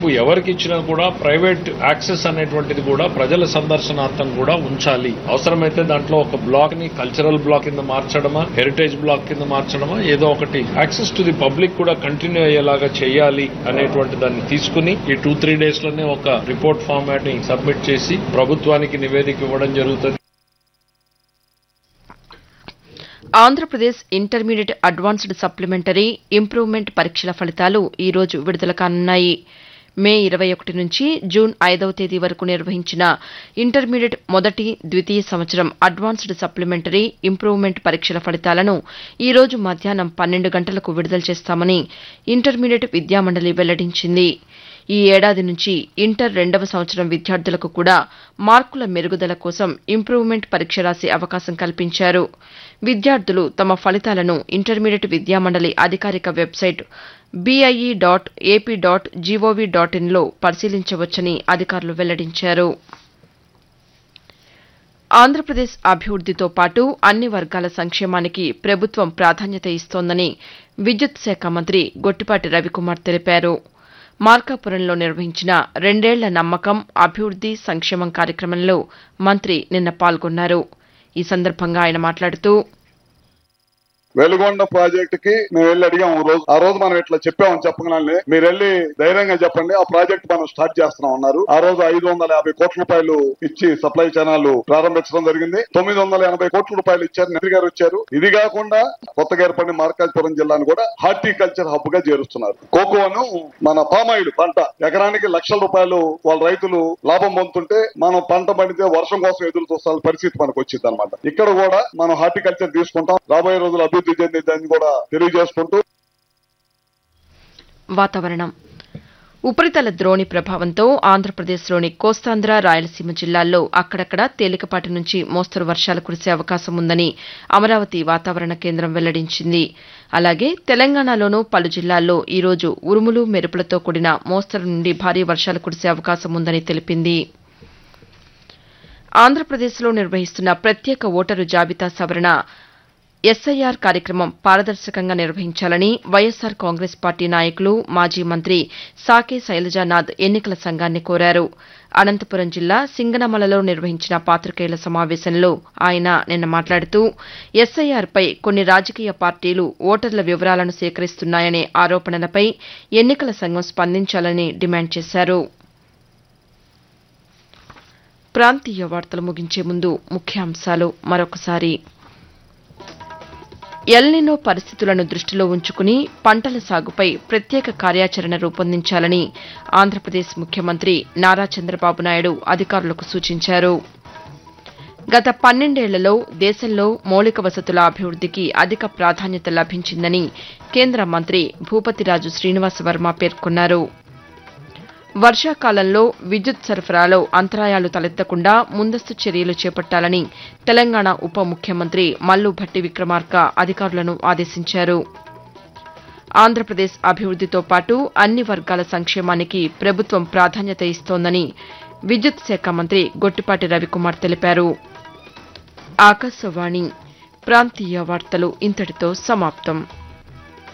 ఎవరికి ఇచ్చినా కూడా ప్రైవేట్ యాక్సెస్ అనేటువంటిది కూడా ప్రజల సందర్శనార్థం కూడా ఉంచాలి అవసరమైతే దాంట్లో ఒక బ్లాక్ ని కల్చరల్ బ్లాక్ కింద మార్చడమా హెరిటేజ్ బ్లాక్ కింద మార్చడమా ఏదో ఒకటి యాక్సెస్ టు ది పబ్లిక్ కూడా కంటిన్యూ అయ్యేలాగా చేయాలి అనేటువంటి దాన్ని తీసుకుని ఈ టూ త్రీ డేస్ లోనే ఒక రిపోర్ట్ ఫార్మాట్ ని సబ్మిట్ చేసి ప్రభుత్వానికి నివేదిక ఇవ్వడం జరుగుతుంది Andhra Pradesh intermediate advanced supplementary improvement పరీక్షల ఫలితాలు ఈ రోజు విడుదల కానున్నాయి మే ఇరవై ఒకటి నుంచి జూన్ ఐదవ తేదీ వరకు నిర్వహించిన ఇంటర్మీడియట్ మొదటి ద్వితీయ సంవత్సరం అడ్వాన్స్డ్ సప్లిమెంటరీ ఇంప్రూవ్మెంట్ పరీక్షల ఫలితాలను ఈ రోజు మధ్యాహ్నం పన్నెండు గంటలకు విడుదల చేస్తామని ఇంటర్మీడియట్ విద్యామండలి వెల్లడించింది ఈ ఏడాది నుంచి ఇంటర్ రెండవ సంవత్సరం విద్యార్థులకు కూడా మార్కుల మెరుగుదల కోసం ఇంప్రూవ్మెంట్ పరీక్ష రాసే అవకాశం కల్పించారు విద్యార్థులు తమ ఫలితాలను ఇంటర్మీడియట్ విద్యామండలి అధికారిక website BIE dot AP dot G O V dot ఇన్లో పరిశీలించవచ్చని అధికారులు వెల్లడించారు ఆంధ్రప్రదేశ్ అభివృద్దితో పాటు అన్ని వర్గాల సంక్షేమానికి ప్రభుత్వం ప్రాధాన్యత ఇస్తోందని విద్యుత్ శాఖ మంత్రి గొట్టిపాటి రవికుమార్ తెలిపారు మార్కాపురంలో నిర్వహించిన రెండేళ్ల నమ్మకం అభివృద్ది సంక్షేమం కార్యక్రమంలో మంత్రి నిన్న పాల్గొన్నారు ఈ సందర్భంగా ఆయన మాట్లాడుతూ వెలుగొండ ప్రాజెక్ట్ కి మేము వెళ్ళి అడిగాం ఓ రోజు ఆ రోజు మనం ఇట్లా చెప్పామని చెప్పగానే మీరు వెళ్ళి ధైర్యంగా చెప్పండి ఆ ప్రాజెక్ట్ మనం స్టార్ట్ చేస్తున్నాం అన్నారు ఆ రోజు ఐదు వందల యాభై కోట్ల రూపాయలు ఇచ్చి సప్లై ఛానల్ ప్రారంభించడం జరిగింది తొమ్మిది వందల ఎనభై కోట్ల రూపాయలు ఇచ్చారు నెహ్రూ గారు వచ్చారు ఇది కాకుండా కొత్తగా ఏర్పడిన మార్కాజపురం జిల్లాను కూడా హార్టికల్చర్ హబ్ గా చేరుస్తున్నారు కోకోను మన పామాయిల్ పంట ఎకరానికి లక్షల రూపాయలు వాళ్ళ రైతులు లాభం పొందుతుంటే మనం పంట పండితే వర్షం కోసం ఎదురు చూస్తాల పరిస్థితి మనకు వచ్చింది అనమాట ఇక్కడ కూడా మనం హార్టికల్చర్ తీసుకుంటాం రాబోయే రోజులు అభివృద్ధి చెందిద్దని కూడా తెలియజేసుకుంటూ వాతావరణం ఉపరితల ద్రోణి ప్రభావంతో ఆంధ్రప్రదేశ్లోని కోస్తాంధ్ర రాయలసీమ జిల్లాల్లో అక్కడక్కడ తేలికపాటి నుంచి మోస్తరు వర్షాలు కురిసే అవకాశం ఉందని అమరావతి వాతావరణ కేంద్రం వెల్లడించింది అలాగే తెలంగాణలోనూ పలు జిల్లాల్లో ఈ రోజు ఉరుములు మెరుపులతో కూడిన మోస్తరు నుండి భారీ వర్షాలు కురిసే అవకాశం ఉందని తెలిపింది ఆంధ్రప్రదేశ్లో నిర్వహిస్తున్న ప్రత్యేక ఓటరు జాబితా సవరణ ఎస్ఐఆర్ కార్యక్రమం పారదర్శకంగా నిర్వహించాలని వైఎస్సార్ కాంగ్రెస్ పార్టీ నాయకులు మాజీ మంత్రి సాకే శైలజానాథ్ ఎన్నికల సంఘాన్ని కోరారు అనంతపురం జిల్లా సింగనమలలో నిర్వహించిన పాతికేయుల సమావేశంలో ఆయన నిన్న మాట్లాడుతూ ఎస్ఐఆర్పై కొన్ని రాజకీయ పార్టీలు ఓటర్ల వివరాలను సేకరిస్తున్నాయనే ఆరోపణలపై ఎన్నికల సంఘం స్పందించాలని డిమాండ్ చేశారు ప్రాంతీయ వార్తలు ముగించే ముందు ముఖ్యాంశాలు మరొకసారి ఎల్నినో పరిస్థితులను దృష్టిలో ఉంచుకుని పంటల సాగుపై ప్రత్యేక కార్యాచరణ రూపొందించాలని ఆంధ్రప్రదేశ్ ముఖ్యమంత్రి నారా చంద్రబాబు నాయుడు అధికారులకు సూచించారు గత పన్నెండేళ్లలో దేశంలో మౌలిక వసతుల అభివృద్దికి అధిక ప్రాధాన్యత లభించిందని కేంద్ర మంత్రి భూపతిరాజు శ్రీనివాసవర్మ పేర్కొన్నారు వర్షాకాలంలో విద్యుత్ సరఫరాలో అంతరాయాలు తలెత్తకుండా ముందస్తు చర్యలు చేపట్టాలని తెలంగాణ ఉప ముఖ్యమంత్రి మల్లు భట్టి విక్రమార్క అధికారులను ఆదేశించారు ఆంధ్రప్రదేశ్ అభివృద్దితో పాటు అన్ని వర్గాల సంక్షేమానికి ప్రభుత్వం ప్రాధాన్యత ఇస్తోందని విద్యుత్ శాఖ మంత్రి గొట్టిపాటి రవికుమార్ తెలిపారు ఆకాశవాణి ప్రాంతీయ వార్తలు ఇంతటితో సమాప్తం